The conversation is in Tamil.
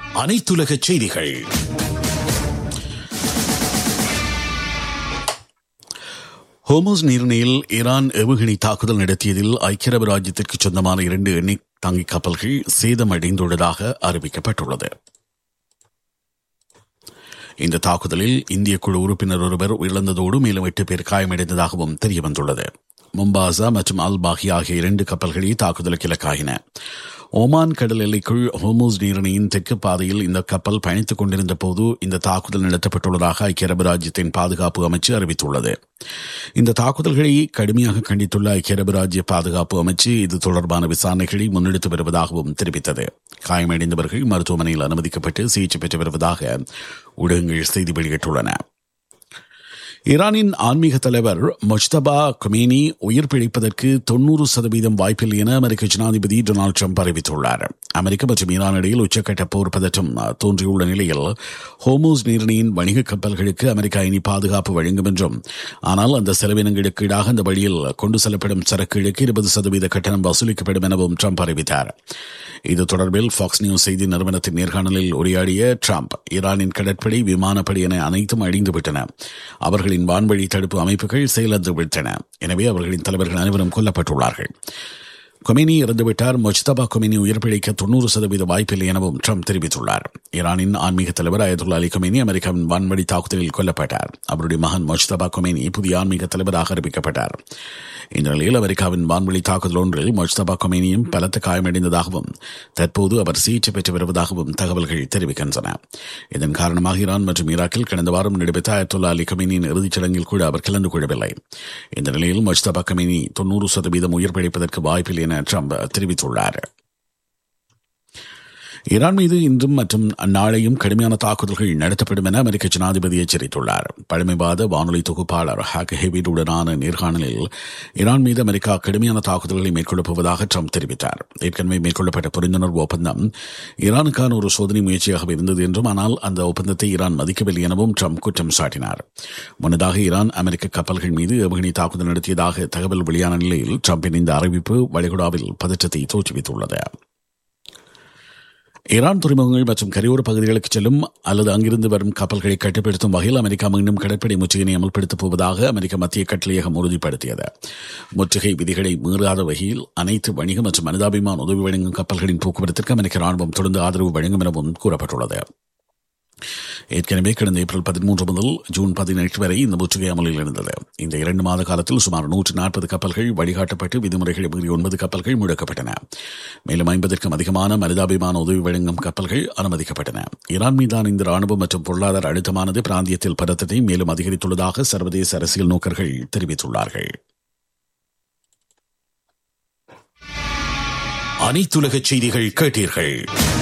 அனைத்துலக செய்திகள் ஹோமோஸ் நீரிணையில் ஈரான் ஏவுகணை தாக்குதல் நடத்தியதில் ஐக்கிய அரபு ராஜ்யத்திற்கு சொந்தமான இரண்டு எண்ணெய் தாங்கி கப்பல்கள் சேதமடைந்துள்ளதாக அறிவிக்கப்பட்டுள்ளது இந்த தாக்குதலில் இந்திய குழு உறுப்பினர் ஒருவர் உயிரிழந்ததோடு மேலும் எட்டு பேர் காயமடைந்ததாகவும் தெரியவந்துள்ளது மும்பாசா மற்றும் அல் பாஹி ஆகிய இரண்டு கப்பல்களே தாக்குதலுக்கு இலக்காகின ஓமான் கடல் எல்லைக்குள் ஹோமோஸ் நீரிணையின் தெற்கு பாதையில் இந்த கப்பல் பயணித்துக் கொண்டிருந்த போது இந்த தாக்குதல் நடத்தப்பட்டுள்ளதாக ஐக்கிய அரபு ராஜ்யத்தின் பாதுகாப்பு அமைச்சு அறிவித்துள்ளது இந்த தாக்குதல்களை கடுமையாக கண்டித்துள்ள ஐக்கிய அரபு ராஜ்ய பாதுகாப்பு அமைச்சு இது தொடர்பான விசாரணைகளை முன்னெடுத்து வருவதாகவும் தெரிவித்தது காயமடைந்தவர்கள் மருத்துவமனையில் அனுமதிக்கப்பட்டு சிகிச்சை பெற்று வருவதாக ஊடகங்கள் செய்தி வெளியிட்டுள்ளன ஈரானின் ஆன்மீக தலைவர் மொஜ்தபா கொமேனி உயிர் பிழைப்பதற்கு தொன்னூறு சதவீதம் வாய்ப்பில்லை என அமெரிக்க ஜனாதிபதி டொனால்டு ட்ரம்ப் அறிவித்துள்ளார் அமெரிக்க மற்றும் ஈரான் இடையில் உச்சக்கட்ட போர் பதற்றம் தோன்றியுள்ள நிலையில் ஹோமோஸ் நீரிணையின் வணிக கப்பல்களுக்கு அமெரிக்கா இனி பாதுகாப்பு வழங்கும் என்றும் ஆனால் அந்த செலவினங்களுக்கு ஈடாக அந்த வழியில் கொண்டு செல்லப்படும் சரக்குகளுக்கு இருபது சதவீத கட்டணம் வசூலிக்கப்படும் எனவும் ட்ரம்ப் அறிவித்தார் இது தொடர்பில் ஃபாக்ஸ் நியூஸ் செய்தி நிறுவனத்தின் நேர்காணலில் உரையாடிய ட்ரம்ப் ஈரானின் கடற்படை விமானப்படை என அனைத்தும் அழிந்துவிட்டன அவர்களின் வான்வழி தடுப்பு அமைப்புகள் செயலற்று விட்டன எனவே அவர்களின் தலைவர்கள் அனைவரும் கொல்லப்பட்டுள்ளார்கள் கொமினி இறந்துவிட்டார் மொஜ்தபா கொமினி உயிர் பிழைக்க தொன்னூறு சதவீத வாய்ப்பில்லை எனவும் ட்ரம்ப் தெரிவித்துள்ளார் ஈரானின் ஆன்மீக தலைவர் அயதுல்லா அலி கொமேனி அமெரிக்காவின் வான்வழி தாக்குதலில் கொல்லப்பட்டார் அவருடைய மகன் மொஜ்தபா கொமேனி புதிய ஆன்மீக தலைவராக அறிவிக்கப்பட்டார் இந்த நிலையில் அமெரிக்காவின் வான்வழி தாக்குதல் ஒன்றில் மொஜ்தபா கொமேனியும் பலத்த காயமடைந்ததாகவும் தற்போது அவர் சிகிச்சை பெற்று வருவதாகவும் தகவல்கள் தெரிவிக்கின்றன இதன் காரணமாக ஈரான் மற்றும் ஈராக்கில் கடந்த வாரம் நடைபெற்ற அயத்துல்லா அலி கமேனியின் இறுதிச் சடங்கில் கூட அவர் கலந்து கொள்ளவில்லை இந்த நிலையில் மொஜ்தபா கமேனி தொன்னூறு சதவீதம் உயிர் பிழைப்பதற்கு வாய்ப்பில்லை என ட்ரம்ப் தெரிவித்துள்ளார் ஈரான் மீது இன்றும் மற்றும் நாளையும் கடுமையான தாக்குதல்கள் நடத்தப்படும் என அமெரிக்க ஜனாதிபதி எச்சரித்துள்ளார் பழமைவாத வானொலி தொகுப்பாளர் ஹாக் ஹெவிடுடனான நேர்காணலில் ஈரான் மீது அமெரிக்கா கடுமையான தாக்குதல்களை மேற்கொள்ளப் போவதாக ட்ரம்ப் தெரிவித்தார் ஏற்கனவே மேற்கொள்ளப்பட்ட புரிந்துணர்வு ஒப்பந்தம் ஈரானுக்கான ஒரு சோதனை முயற்சியாக இருந்தது என்றும் ஆனால் அந்த ஒப்பந்தத்தை ஈரான் மதிக்கவில்லை எனவும் ட்ரம்ப் குற்றம் சாட்டினார் முன்னதாக ஈரான் அமெரிக்க கப்பல்கள் மீது ஏவுகணை தாக்குதல் நடத்தியதாக தகவல் வெளியான நிலையில் ட்ரம்பின் இந்த அறிவிப்பு வளைகுடாவில் பதற்றத்தை தோற்றுவித்துள்ளது ஈரான் துறைமுகங்கள் மற்றும் கரையோர பகுதிகளுக்கு செல்லும் அல்லது அங்கிருந்து வரும் கப்பல்களை கட்டுப்படுத்தும் வகையில் அமெரிக்கா மீண்டும் கடற்படை முற்றுகையினை அமல்படுத்தப் போவதாக அமெரிக்க மத்திய கட்டளையகம் உறுதிப்படுத்தியது முற்றுகை விதிகளை மீறாத வகையில் அனைத்து வணிக மற்றும் மனிதாபிமான உதவி வழங்கும் கப்பல்களின் போக்குவரத்திற்கு அமெரிக்க ராணுவம் தொடர்ந்து ஆதரவு வழங்கும் எனவும் கூறப்பட்டுள்ளது ஏற்கனவே கடந்த ஏப்ரல் பதிமூன்று முதல் ஜூன் பதினெட்டு வரை இந்த முற்றுகை அமலில் இருந்தது இந்த இரண்டு மாத காலத்தில் சுமார் நூற்று நாற்பது கப்பல்கள் வழிகாட்டப்பட்டு விதிமுறைகளை மீறி ஒன்பது கப்பல்கள் முடக்கப்பட்டன மேலும் ஐம்பதற்கும் அதிகமான மனிதாபிமான உதவி வழங்கும் கப்பல்கள் அனுமதிக்கப்பட்டன ஈரான் மீதான இந்த ராணுவ மற்றும் பொருளாதார அழுத்தமானது பிராந்தியத்தில் பதற்றத்தை மேலும் அதிகரித்துள்ளதாக சர்வதேச அரசியல் நோக்கர்கள் தெரிவித்துள்ளார்கள் அனைத்துலக செய்திகள் கேட்டீர்கள்